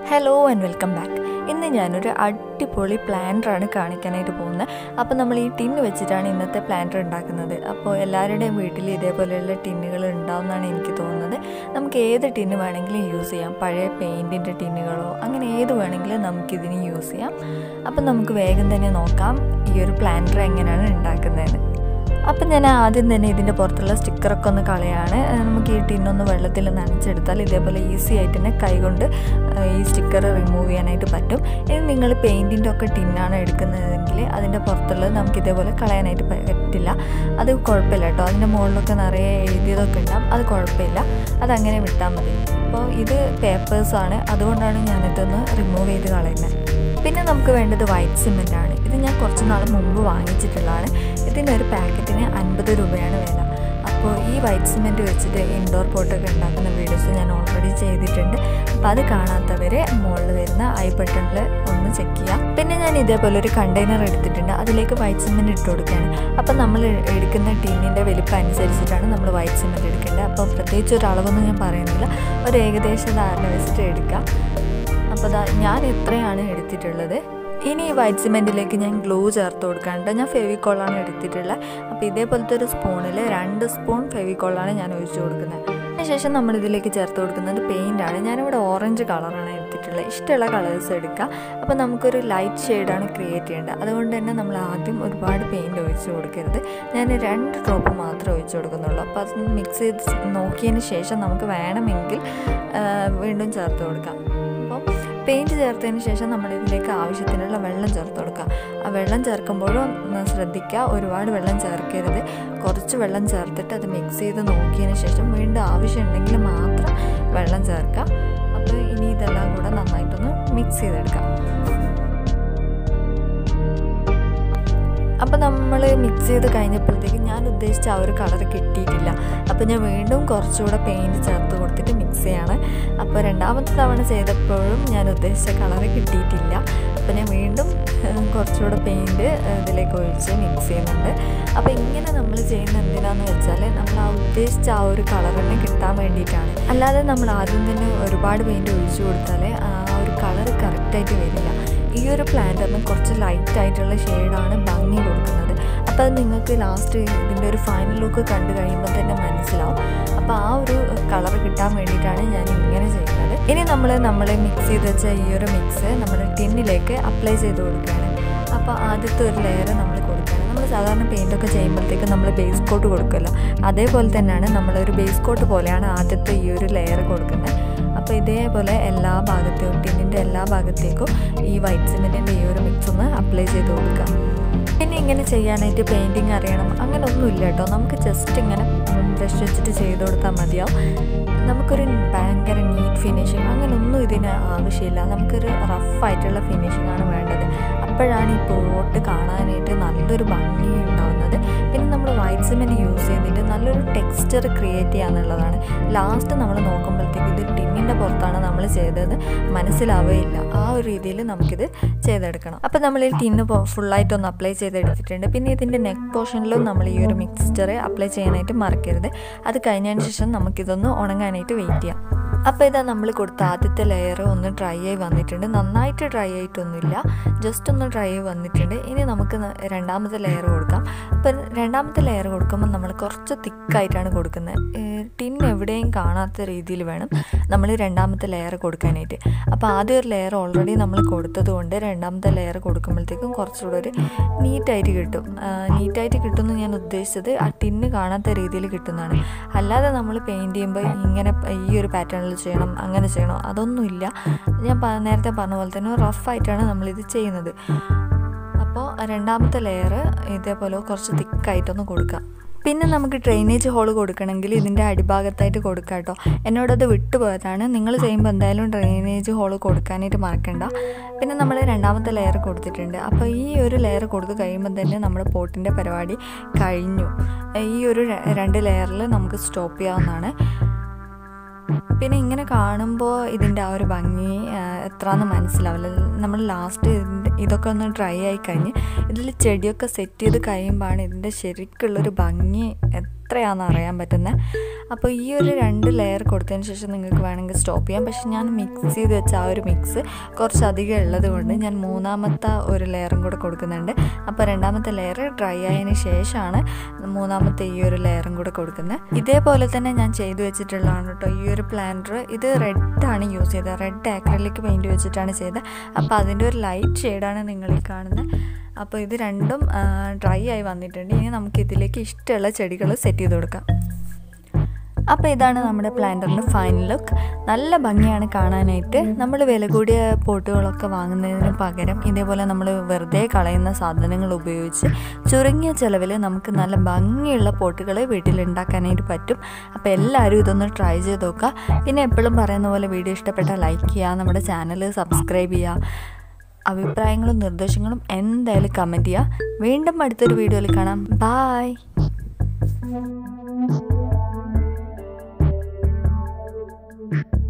Hello and welcome back ഇന്ന് ഞാനൊരു അടിപൊളി പ്ലാന്ററാണ് കാണിക്കാനായിട്ട് പോകുന്നത് അപ്പോൾ നമ്മൾ ഈ ടിന്ന് വെച്ചിട്ടാണ് ഇന്നത്തെ പ്ലാന്റർ ഉണ്ടാക്കുന്നത് അപ്പോൾ എല്ലാവരുടെയും വീട്ടിൽ ഇതേപോലെയുള്ള ടിന്നുകൾ ഉണ്ടാവുമെന്നാണ് എനിക്ക് തോന്നുന്നത് നമുക്ക് ഏത് ടിന്ന് വേണമെങ്കിലും യൂസ് ചെയ്യാം പഴയ പെയിൻറ്റിൻ്റെ ടിന്നുകളോ അങ്ങനെ ഏത് വേണമെങ്കിലും നമുക്കിതിന് യൂസ് ചെയ്യാം അപ്പം നമുക്ക് വേഗം തന്നെ നോക്കാം ഈ ഒരു പ്ലാന്റർ എങ്ങനെയാണ് ഉണ്ടാക്കുന്നതെന്ന് അപ്പം ഞാൻ ആദ്യം തന്നെ ഇതിൻ്റെ പുറത്തുള്ള സ്റ്റിക്കറൊക്കെ ഒന്ന് കളയാണ് നമുക്ക് ഈ ടിന്നൊന്ന് വെള്ളത്തിൽ നനച്ചെടുത്താൽ ഇതേപോലെ ഈസി ആയിട്ട് തന്നെ കൈകൊണ്ട് ഈ സ്റ്റിക്കർ റിമൂവ് ചെയ്യാനായിട്ട് പറ്റും ഇനി നിങ്ങൾ പെയിൻറ്റിൻ്റെ ഒക്കെ ടിന്നാണ് എടുക്കുന്നതെങ്കിൽ അതിൻ്റെ പുറത്തുള്ളത് നമുക്ക് ഇതേപോലെ കളയാനായിട്ട് പറ്റില്ല അത് കുഴപ്പമില്ല കേട്ടോ അതിൻ്റെ മുകളിലൊക്കെ നിറയെ എഴുതിയതൊക്കെ ഉണ്ടാവും അത് കുഴപ്പമില്ല അതങ്ങനെ വിട്ടാൽ മതി അപ്പോൾ ഇത് പേപ്പേഴ്സാണ് അതുകൊണ്ടാണ് ഞാനിതൊന്ന് റിമൂവ് ചെയ്ത് കളയുന്നത് പിന്നെ നമുക്ക് വേണ്ടത് വൈറ്റ് സിമെൻ്റ് ആണ് ഇത് ഞാൻ കുറച്ച് നാൾ മുമ്പ് വാങ്ങിച്ചിട്ടുള്ളതാണ് ഇതിൻ്റെ ഒരു പാക്കറ്റിന് അൻപത് രൂപയാണ് വില അപ്പോൾ ഈ വൈറ്റ് സിമെൻറ്റ് വെച്ചിട്ട് ഇൻഡോർ പോട്ടൊക്കെ ഉണ്ടാക്കുന്ന വീഡിയോസ് ഞാൻ ഓൾറെഡി ചെയ്തിട്ടുണ്ട് അപ്പോൾ അത് കാണാത്തവരെ മുകളിൽ വരുന്ന ഐ ബട്ടണിൽ ഒന്ന് ചെക്ക് ചെയ്യാം പിന്നെ ഞാൻ ഇതേപോലെ ഒരു കണ്ടെയ്നർ എടുത്തിട്ടുണ്ട് അതിലേക്ക് വൈറ്റ് സിമെൻറ്റ് ഇട്ട് കൊടുക്കുകയാണ് അപ്പോൾ നമ്മൾ എടുക്കുന്ന ടീനിൻ്റെ വലിപ്പം അനുസരിച്ചിട്ടാണ് നമ്മൾ വൈറ്റ് സിമെൻറ്റ് എടുക്കേണ്ടത് അപ്പോൾ പ്രത്യേകിച്ച് ഒരു അളവൊന്നും ഞാൻ പറയുന്നില്ല ഒരു ഏകദേശ ധാരണ വെച്ചിട്ട് എടുക്കാം അപ്പോൾ ദാ ഞാൻ ഇത്രയാണ് എടുത്തിട്ടുള്ളത് ഇനി ഈ വൈറ്റ് സിമെൻറ്റിലേക്ക് ഞാൻ ഗ്ലൂ ചേർത്ത് കൊടുക്കാനുണ്ട് ഞാൻ ഫെവിക്കോളാണ് എടുത്തിട്ടുള്ളത് അപ്പോൾ ഇതേപോലത്തെ ഒരു സ്പൂണിൽ രണ്ട് സ്പൂൺ ഫെവിക്കോളാണ് ഞാൻ ഒഴിച്ചു കൊടുക്കുന്നത് അതിനുശേഷം നമ്മൾ ഇതിലേക്ക് ചേർത്ത് കൊടുക്കുന്നത് പെയിൻ്റാണ് ഞാനിവിടെ ഓറഞ്ച് കളറാണ് എടുത്തിട്ടുള്ളത് ഇഷ്ടമുള്ള കളേഴ്സ് എടുക്കുക അപ്പോൾ നമുക്കൊരു ലൈറ്റ് ഷെയ്ഡാണ് ക്രിയേറ്റ് ചെയ്യേണ്ടത് അതുകൊണ്ട് തന്നെ നമ്മൾ ആദ്യം ഒരുപാട് പെയിൻറ്റ് ഒഴിച്ച് കൊടുക്കരുത് ഞാൻ രണ്ട് ഡ്രോപ്പ് മാത്രമേ ഒഴിച്ച് കൊടുക്കുന്നുള്ളൂ അപ്പോൾ അത് മിക്സ് ചെയ്ത് നോക്കിയതിന് ശേഷം നമുക്ക് വേണമെങ്കിൽ വീണ്ടും ചേർത്ത് കൊടുക്കാം അപ്പോൾ പെയിൻറ്റ് ചേർത്തതിന് ശേഷം നമ്മൾ ഇതിലേക്ക് ആവശ്യത്തിനുള്ള വെള്ളം ചേർത്ത് കൊടുക്കുക ആ വെള്ളം ചേർക്കുമ്പോഴും ശ്രദ്ധിക്കുക ഒരുപാട് വെള്ളം ചേർക്കരുത് കുറച്ച് വെള്ളം ചേർത്തിട്ട് അത് മിക്സ് ചെയ്ത് നോക്കിയതിന് ശേഷം വീണ്ടും ആവശ്യമുണ്ടെങ്കിൽ മാത്രം വെള്ളം ചേർക്കുക അപ്പോൾ ഇനി ഇതെല്ലാം കൂടെ നന്നായിട്ടൊന്ന് മിക്സ് ചെയ്തെടുക്കാം അപ്പോൾ നമ്മൾ മിക്സ് ചെയ്ത് കഴിഞ്ഞപ്പോഴത്തേക്ക് ഞാൻ ഉദ്ദേശിച്ച ആ ഒരു കളർ കിട്ടിയിട്ടില്ല അപ്പോൾ ഞാൻ വീണ്ടും കുറച്ചുകൂടെ പെയിൻറ്റ് ചേർത്ത് കൊടുത്തിട്ട് മിക്സ് ചെയ്യാണ് അപ്പോൾ രണ്ടാമത്തെ തവണ ചെയ്തപ്പോഴും ഞാൻ ഉദ്ദേശിച്ച കളർ കിട്ടിയിട്ടില്ല അപ്പോൾ ഞാൻ വീണ്ടും കുറച്ചുകൂടെ പെയിൻറ്റ് ഇതിലേക്ക് ഒഴിച്ച് മിക്സ് ചെയ്യുന്നുണ്ട് അപ്പോൾ ഇങ്ങനെ നമ്മൾ ചെയ്യുന്ന എന്തിനാന്ന് വെച്ചാൽ നമ്മൾ ആ ഉദ്ദേശിച്ച ആ ഒരു കളർ തന്നെ കിട്ടാൻ വേണ്ടിയിട്ടാണ് അല്ലാതെ നമ്മൾ ആദ്യം തന്നെ ഒരുപാട് പെയിൻറ്റ് ഒഴിച്ചു കൊടുത്താൽ ആ ഒരു കളർ കറക്റ്റായിട്ട് വരില്ല ഈ ഒരു പ്ലാന്ററിന് കുറച്ച് ലൈറ്റ് ആയിട്ടുള്ള ഷെയ്ഡാണ് ഭംഗി കൊടുക്കുന്നത് അപ്പോൾ അത് നിങ്ങൾക്ക് ലാസ്റ്റ് ഇതിൻ്റെ ഒരു ഫൈനൽ ലുക്ക് കണ്ടു കഴിയുമ്പോൾ തന്നെ മനസ്സിലാവും അപ്പോൾ ആ ഒരു കളർ കിട്ടാൻ വേണ്ടിയിട്ടാണ് ഞാൻ ഇങ്ങനെ ചെയ്യുന്നത് ഇനി നമ്മൾ നമ്മൾ മിക്സ് ചെയ്ത് വെച്ച ഈ ഒരു മിക്സ് നമ്മൾ ടിന്നിലേക്ക് അപ്ലൈ ചെയ്ത് കൊടുക്കുകയാണ് അപ്പോൾ ആദ്യത്തെ ഒരു ലെയർ നമ്മൾ കൊടുക്കുകയാണ് നമ്മൾ സാധാരണ പെയിൻറ്റൊക്കെ ചെയ്യുമ്പോഴത്തേക്ക് നമ്മൾ ബേസ് കോട്ട് കൊടുക്കുമല്ലോ അതേപോലെ തന്നെയാണ് നമ്മളൊരു ബേസ് കോട്ട് പോലെയാണ് ആദ്യത്തെ ഈ ഒരു ലെയർ കൊടുക്കുന്നത് അപ്പോൾ ഇതേപോലെ എല്ലാ ഭാഗത്തേക്കും ടിന്നിൻ്റെ എല്ലാ ഭാഗത്തേക്കും ഈ വൈറ്റ് സിമെൻറ്റിൻ്റെ ഈ ഒരു മിക്സ് ഒന്ന് അപ്ലൈ ചെയ്ത് കൊടുക്കുക പിന്നെ ഇങ്ങനെ ചെയ്യാനായിട്ട് പെയിൻറ്റിങ് അറിയണം അങ്ങനെ ഒന്നുമില്ല കേട്ടോ നമുക്ക് ജസ്റ്റ് ഇങ്ങനെ ബ്രഷ് വെച്ചിട്ട് ചെയ്ത് കൊടുത്താൽ മതിയാവും നമുക്കൊരു ഭയങ്കര നീറ്റ് ഫിനിഷിങ് അങ്ങനെ ഒന്നും ഇതിന് ആവശ്യമില്ല നമുക്കൊരു റഫായിട്ടുള്ള ഫിനിഷിംഗ് ആണ് വേണ്ടത് അപ്പോഴാണ് ഈ പോട്ട് കാണാനായിട്ട് നല്ലൊരു ഭംഗി ഉണ്ടാകുന്നത് പിന്നെ നമ്മൾ വൈറ്റ് സിമെൻറ്റ് യൂസ് ചെയ്തിട്ട് നല്ലൊരു ടെക്സ്ചർ ക്രിയേറ്റ് ചെയ്യാന്നുള്ളതാണ് ലാസ്റ്റ് നമ്മൾ നോക്കുമ്പോഴത്തേക്ക് ഇത് ടിന്നിൻ്റെ പുറത്താണ് നമ്മൾ ചെയ്തത് മനസ്സിലാവുകയില്ല ആ ഒരു രീതിയിൽ നമുക്കിത് ചെയ്തെടുക്കണം അപ്പോൾ നമ്മൾ ഈ ടിന്ന് ഫുള്ളായിട്ടൊന്ന് അപ്ലൈ ചെയ്തെടുത്തിട്ടുണ്ട് പിന്നെ ഇതിൻ്റെ നെക്ക് പോർഷനിലും നമ്മൾ ഈ ഒരു മിക്സ്ചർ അപ്ലൈ ചെയ്യാനായിട്ട് മറക്കരുത് അത് കഴിഞ്ഞതിന് ശേഷം നമുക്കിതൊന്ന് ഉണങ്ങാനായിട്ട് വെയിറ്റ് ചെയ്യാം അപ്പോൾ ഇതാ നമ്മൾ കൊടുത്ത ആദ്യത്തെ ലെയർ ഒന്ന് ഡ്രൈ ആയി വന്നിട്ടുണ്ട് നന്നായിട്ട് ഡ്രൈ ആയിട്ടൊന്നുമില്ല ജസ്റ്റ് ഒന്ന് ഡ്രൈ ആയി വന്നിട്ടുണ്ട് ഇനി നമുക്ക് രണ്ടാമത്തെ ലെയർ കൊടുക്കാം അപ്പം രണ്ടാമത്തെ ലെയർ കൊടുക്കുമ്പോൾ നമ്മൾ കുറച്ച് തിക്കായിട്ടാണ് കൊടുക്കുന്നത് ടിൻ എവിടെയും കാണാത്ത രീതിയിൽ വേണം നമ്മൾ രണ്ടാമത്തെ ലെയർ കൊടുക്കാനായിട്ട് അപ്പോൾ ആദ്യം ഒരു ലെയർ ഓൾറെഡി നമ്മൾ കൊടുത്തത് കൊണ്ട് രണ്ടാമത്തെ ലെയർ കൊടുക്കുമ്പോഴത്തേക്കും കുറച്ചുകൂടെ ഒരു നീറ്റായിട്ട് കിട്ടും നീറ്റായിട്ട് കിട്ടുമെന്ന് ഞാൻ ഉദ്ദേശിച്ചത് ആ ടിന്ന് കാണാത്ത രീതിയിൽ കിട്ടുന്നതാണ് അല്ലാതെ നമ്മൾ പെയിൻറ്റ് ചെയ്യുമ്പോൾ ഇങ്ങനെ ഈ ഒരു പാറ്റേണിൽ ചെയ്യണം അങ്ങനെ ചെയ്യണം അതൊന്നുമില്ല ഞാൻ നേരത്തെ പറഞ്ഞ പോലെ തന്നെ റഫായിട്ടാണ് നമ്മളിത് ചെയ്യുന്നത് അപ്പോൾ രണ്ടാമത്തെ ലെയർ ഇതേപോലെ കുറച്ച് തിക്കായിട്ടൊന്ന് കൊടുക്കുക പിന്നെ നമുക്ക് ഡ്രെയിനേജ് ഹോൾ കൊടുക്കണമെങ്കിൽ ഇതിൻ്റെ അടിഭാഗത്തായിട്ട് കൊടുക്കാം കേട്ടോ എന്നോടത് വിട്ടുപോയതാണ് നിങ്ങൾ ചെയ്യുമ്പോൾ എന്തായാലും ഡ്രെയിനേജ് ഹോൾ കൊടുക്കാനായിട്ട് മറക്കണ്ട പിന്നെ നമ്മൾ രണ്ടാമത്തെ ലെയർ കൊടുത്തിട്ടുണ്ട് അപ്പോൾ ഈ ഒരു ലെയർ കൊടുത്ത് കഴിയുമ്പോൾ തന്നെ നമ്മുടെ പോട്ടിൻ്റെ പരിപാടി കഴിഞ്ഞു ഈ ഒരു രണ്ട് ലെയറിൽ നമുക്ക് സ്റ്റോപ്പ് ചെയ്യാവുന്നതാണ് പിന്നെ ഇങ്ങനെ കാണുമ്പോൾ ഇതിൻ്റെ ആ ഒരു ഭംഗി എത്രയെന്ന് മനസ്സിലാവില്ല നമ്മൾ ലാസ്റ്റ് ഇതൊക്കെ ഒന്ന് ഡ്രൈ ആയി കഴിഞ്ഞ് ഇതിൽ ചെടിയൊക്കെ സെറ്റ് ചെയ്ത് കഴിയുമ്പോഴാണ് ഇതിൻ്റെ ശരിക്കുള്ളൊരു ഭംഗി എത്ര എത്രയാണെന്ന് അറിയാൻ പറ്റുന്നത് അപ്പോൾ ഈ ഒരു രണ്ട് ലെയർ കൊടുത്തതിന് ശേഷം നിങ്ങൾക്ക് വേണമെങ്കിൽ സ്റ്റോപ്പ് ചെയ്യാം പക്ഷെ ഞാൻ മിക്സ് ചെയ്ത് വെച്ച ആ ഒരു മിക്സ് കുറച്ചധികം ഉള്ളത് കൊണ്ട് ഞാൻ മൂന്നാമത്തെ ഒരു ലെയറും കൂടെ കൊടുക്കുന്നുണ്ട് അപ്പോൾ രണ്ടാമത്തെ ലെയർ ഡ്രൈ ആയതിന് ശേഷമാണ് മൂന്നാമത്തെ ഈ ഒരു ലെയറും കൂടെ കൊടുക്കുന്നത് ഇതേപോലെ തന്നെ ഞാൻ ചെയ്തു വെച്ചിട്ടുള്ളതാണ് കേട്ടോ ഈ ഒരു പ്ലാന്റർ ഇത് റെഡാണ് യൂസ് ചെയ്തത് റെഡ് ആക്രലിക് പെയിൻറ്റ് വെച്ചിട്ടാണ് ചെയ്തത് അപ്പോൾ അതിൻ്റെ ഒരു ലൈറ്റ് ഷെയ്ഡാണ് നിങ്ങൾ ഈ കാണുന്നത് അപ്പോൾ ഇത് രണ്ടും ഡ്രൈ ആയി വന്നിട്ടുണ്ട് ഇനി നമുക്ക് ഇതിലേക്ക് ഇഷ്ടമുള്ള ചെടികൾ സെറ്റ് ചെയ്ത് കൊടുക്കാം അപ്പോൾ ഇതാണ് നമ്മുടെ പ്ലാന്ററിൻ്റെ ഫൈനൽ ലുക്ക് നല്ല ഭംഗിയാണ് കാണാനായിട്ട് നമ്മൾ വില കൂടിയ പോട്ടുകളൊക്കെ വാങ്ങുന്നതിന് പകരം ഇതേപോലെ നമ്മൾ വെറുതെ കളയുന്ന സാധനങ്ങൾ ഉപയോഗിച്ച് ചുരുങ്ങിയ ചിലവിൽ നമുക്ക് നല്ല ഭംഗിയുള്ള പോട്ടുകൾ വീട്ടിലുണ്ടാക്കാനായിട്ട് പറ്റും അപ്പോൾ എല്ലാവരും ഇതൊന്ന് ട്രൈ ചെയ്ത് നോക്കുക പിന്നെ എപ്പോഴും പറയുന്ന പോലെ വീഡിയോ ഇഷ്ടപ്പെട്ടാൽ ലൈക്ക് ചെയ്യുക നമ്മുടെ ചാനൽ സബ്സ്ക്രൈബ് ചെയ്യുക അഭിപ്രായങ്ങളും നിർദ്ദേശങ്ങളും എന്തായാലും കമൻറ്റ് ചെയ്യുക വീണ്ടും അടുത്തൊരു വീഡിയോയിൽ കാണാം ബായ് Thank you.